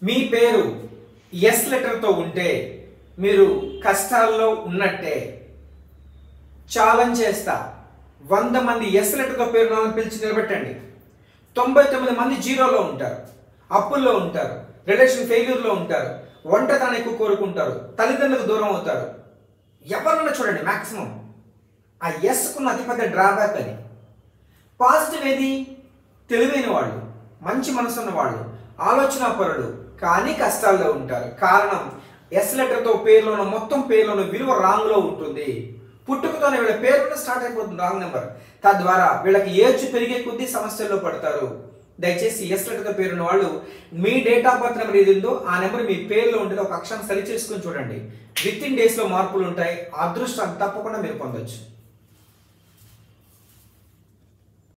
మీ పేరు ఎస్ లెటర్తో ఉంటే మీరు కష్టాల్లో ఉన్నట్టే ఛాలెంజ్ చేస్తా వంద మంది ఎస్ లెటర్తో పేరు నామని పిలిచి నిలబెట్టండి తొంభై తొమ్మిది మంది జీరోలో ఉంటారు అప్పుల్లో ఉంటారు రిలేషన్ ఫెయిల్యూర్లో ఉంటారు ఒంటరితనం ఎక్కువ కోరుకుంటారు తల్లిదండ్రులకు దూరం అవుతారు ఎవరన్నా చూడండి మాక్సిమం ఆ ఎస్కున్న అతిపెద్ద డ్రాబ్యాక్ అది పాజిటివ్ ఏది తెలివైన వాళ్ళు మంచి మనసు ఉన్న వాళ్ళు ఆలోచన పరుడు కానీ కష్టాల్లో ఉంటారు కారణం ఎస్ లెటర్తో పేర్లోనూ మొత్తం పేర్లోనూ విలువ రాంగ్లో ఉంటుంది పుట్టుకతోనే వీళ్ళ పేరుతో స్టార్ట్ అయిపోతుంది రాంగ్ నెంబర్ తద్వారా వీళ్ళకి ఏజ్ పెరిగే కొద్దీ సమస్యల్లో పడతారు దయచేసి ఎస్ లెటర్తో పేరున్న వాళ్ళు మీ డేట్ ఆఫ్ బర్త్ నెంబర్ ఏది ఉందో ఆ నెంబర్ మీ పేరులో ఉండేది ఒక అక్షరం సరి చేసుకుని చూడండి విత్ ఇన్ డేస్లో మార్పులు ఉంటాయి అదృష్టం తప్పకుండా మీరు పొందొచ్చు